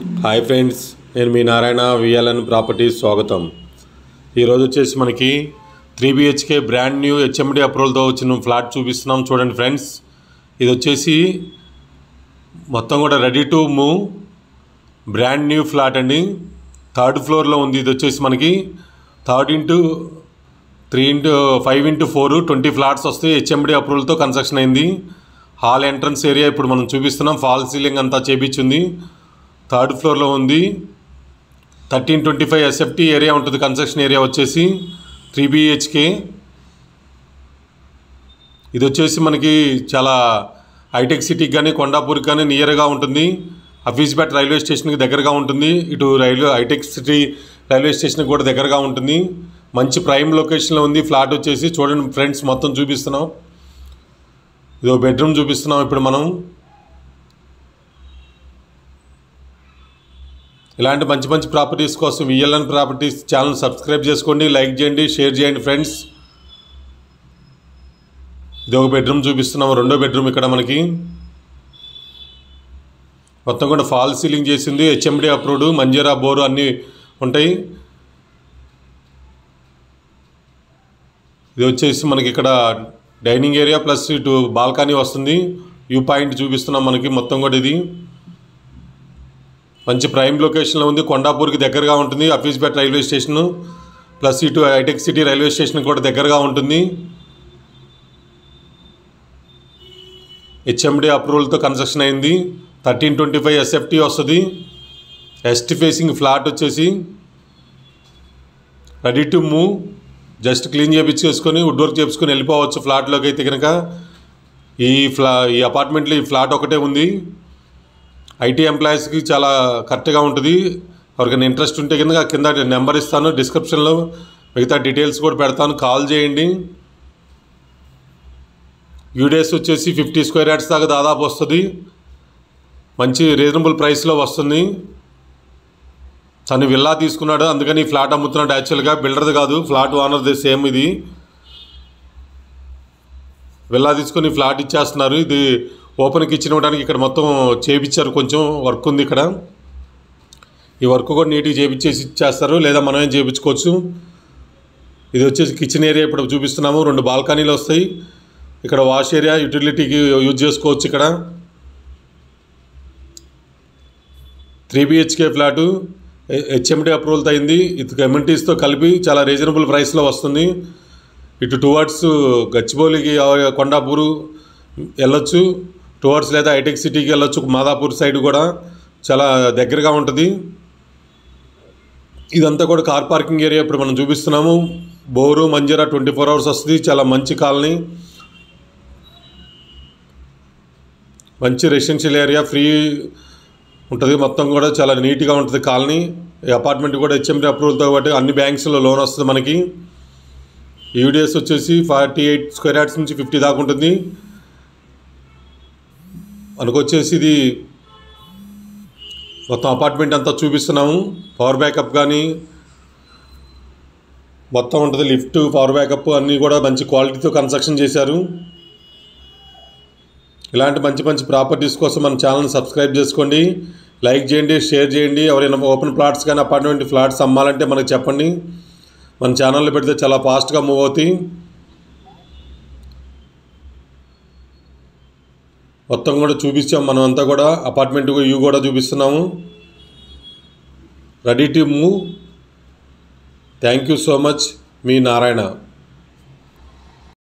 hi friends నేను మీ Narayana VLN properties స్వాగతం ఈరోజు వచ్చేసి మనకి three BHK brand new HMD అప్రూవల్తో వచ్చిన ఫ్లాట్ చూపిస్తున్నాం చూడండి ఫ్రెండ్స్ ఇది వచ్చేసి మొత్తం కూడా ready to move brand new flat అండి థర్డ్ ఫ్లోర్లో ఉంది ఇది వచ్చేసి మనకి third into three into five into four twenty flats వస్తాయి హెచ్ఎండి అప్రూవల్తో కన్స్ట్రక్షన్ అయింది హాల్ ఎంట్రన్స్ ఏరియా ఇప్పుడు మనం చూపిస్తున్నాం ఫాల్ సీలింగ్ అంతా చేపించింది థర్డ్ ఫ్లోర్లో ఉంది thirteen twenty five SFT area ఉంటుంది కన్స్ట్రక్షన్ ఏరియా వచ్చేసి త్రీ బిహెచ్కే ఇది వచ్చేసి మనకి చాలా హైటెక్ సిటీకి కానీ కొండాపూర్కి కానీ నియర్గా ఉంటుంది హఫీజ్పేట్ రైల్వే స్టేషన్కి దగ్గరగా ఉంటుంది ఇటు రైల్వే హైటెక్ సిటీ రైల్వే స్టేషన్కి కూడా దగ్గరగా ఉంటుంది మంచి ప్రైమ్ లొకేషన్లో ఉంది ఫ్లాట్ వచ్చేసి చూడండి ఫ్రెండ్స్ మొత్తం చూపిస్తున్నాం ఇదో బెడ్రూమ్ చూపిస్తున్నాం ఇప్పుడు మనం ఇలాంటి మంచి మంచి ప్రాపర్టీస్ కోసం విఎల్ఎన్ ప్రాపర్టీస్ ఛానల్ సబ్స్క్రైబ్ చేసుకోండి లైక్ చేయండి షేర్ చేయండి ఫ్రెండ్స్ ఇది ఒక బెడ్రూమ్ చూపిస్తున్నాం రెండో బెడ్రూమ్ ఇక్కడ మనకి మొత్తం కూడా ఫాల్ సీలింగ్ చేసింది హెచ్ఎండి అప్రూవ్డ్ మంజీరా బోరు అన్నీ ఉంటాయి ఇది వచ్చేసి మనకి ఇక్కడ డైనింగ్ ఏరియా ప్లస్ ఇటు బాల్కనీ వస్తుంది వ్యూ పాయింట్ చూపిస్తున్నాం మనకి మొత్తం కూడా ఇది మంచి ప్రైమ్ లొకేషన్లో ఉంది కొండాపూర్కి దగ్గరగా ఉంటుంది అఫీస్పేట్ రైల్వే స్టేషన్ ప్లస్ ఇటు హైటెక్ సిటీ రైల్వే స్టేషన్ కూడా దగ్గరగా ఉంటుంది హెచ్ఎండి అప్రూవల్తో కన్స్ట్రక్షన్ అయింది థర్టీన్ ట్వంటీ ఫైవ్ ఎస్ఎఫ్టీ వస్తుంది ఎస్ట్ ఫేసింగ్ ఫ్లాట్ వచ్చేసి ready to move just clean చేపించేసుకొని వుడ్ వర్క్ చేసుకొని వెళ్ళిపోవచ్చు ఫ్లాట్లోకి అయితే కనుక ఈ ఫ్లా ఈ అపార్ట్మెంట్లో ఈ ఫ్లాట్ ఒకటే ఉంది ఐటీ ఎంప్లాయీస్కి చాలా కరెక్ట్గా ఉంటుంది ఎవరికైనా ఇంట్రెస్ట్ ఉంటే కింద కింద నెంబర్ ఇస్తాను డిస్క్రిప్షన్లో మిగతా డీటెయిల్స్ కూడా పెడతాను కాల్ చేయండి యూడేస్ వచ్చేసి ఫిఫ్టీ స్క్వేర్ యార్డ్స్ దాకా దాదాపు వస్తుంది మంచి రీజనబుల్ ప్రైస్లో వస్తుంది తను విల్లా తీసుకున్నాడు అందుకని ఈ ఫ్లాట్ అమ్ముతున్నాడు యాక్చువల్గా బిల్డర్ది కాదు ఫ్లాట్ ఓనర్ది సేమ్ ఇది విల్లా తీసుకొని ఫ్లాట్ ఇచ్చేస్తున్నారు ఇది ఓపెన్ కిచెన్ ఇవ్వడానికి ఇక్కడ మొత్తం చేపించారు కొంచెం వర్క్ ఉంది ఇక్కడ ఈ వర్క్ కూడా నీట్గా చేపించేసి ఇచ్చేస్తారు లేదా మనమే చేపించుకోవచ్చు ఇది వచ్చేసి కిచెన్ ఏరియా ఇప్పుడు చూపిస్తున్నాము రెండు బాల్కనీలు వస్తాయి ఇక్కడ వాష్ ఏరియా యూటిలిటీకి యూజ్ చేసుకోవచ్చు ఇక్కడ త్రీ బిహెచ్కే ఫ్లాటు హెచ్ఎండి అప్రూవల్తో అయింది ఇది కమ్యూనిటీస్తో కలిపి చాలా రీజనబుల్ ప్రైస్లో వస్తుంది ఇటు టువర్డ్స్ గచ్చిబౌలికి కొండాపూరు వెళ్ళొచ్చు టువర్డ్స్ లేదా హైటెక్ సిటీకి వెళ్ళొచ్చు మాదాపూర్ సైడ్ కూడా చాలా దగ్గరగా ఉంటుంది ఇదంతా కూడా కార్ పార్కింగ్ ఏరియా ఇప్పుడు మనం చూపిస్తున్నాము bore Manjira twenty four hours వస్తుంది చాలా మంచి కాలనీ మంచి రెసిడెన్షియల్ ఏరియా ఫ్రీ ఉంటుంది మొత్తం కూడా చాలా నీట్గా ఉంటుంది కాలనీ ఈ అపార్ట్మెంట్ కూడా హెచ్ఎండి అప్రూవల్తో పాటు అన్ని బ్యాంక్స్లో లోన్ వస్తుంది మనకి యూడిఎస్ వచ్చేసి ఫార్టీ ఎయిట్ స్క్వేర్ యార్డ్స్ నుంచి ఫిఫ్టీ దాకా ఉంటుంది మనకు వచ్చేసి ఇది మొత్తం అపార్ట్మెంట్ అంతా చూపిస్తున్నాము పవర్ బ్యాకప్ కానీ మొత్తం ఉంటుంది లిఫ్ట్ పవర్ బ్యాకప్ అన్నీ కూడా మంచి క్వాలిటీతో కన్స్ట్రక్షన్ చేశారు ఇలాంటి మంచి మంచి ప్రాపర్టీస్ కోసం మన ఛానల్ని సబ్స్క్రైబ్ చేసుకోండి లైక్ చేయండి షేర్ చేయండి ఎవరైనా ఓపెన్ ప్లాట్స్ కానీ అపార్ట్మెంట్ ఫ్లాట్స్ అమ్మాలంటే మనకు చెప్పండి మన ఛానల్లో పెడితే చాలా ఫాస్ట్గా మూవ్ అవుతాయి మొత్తం కూడా చూపించాం మనం అంతా కూడా అపార్ట్మెంట్ వ్యూ కూడా చూపిస్తున్నాము ready to move thank you so much మీ నారాయణ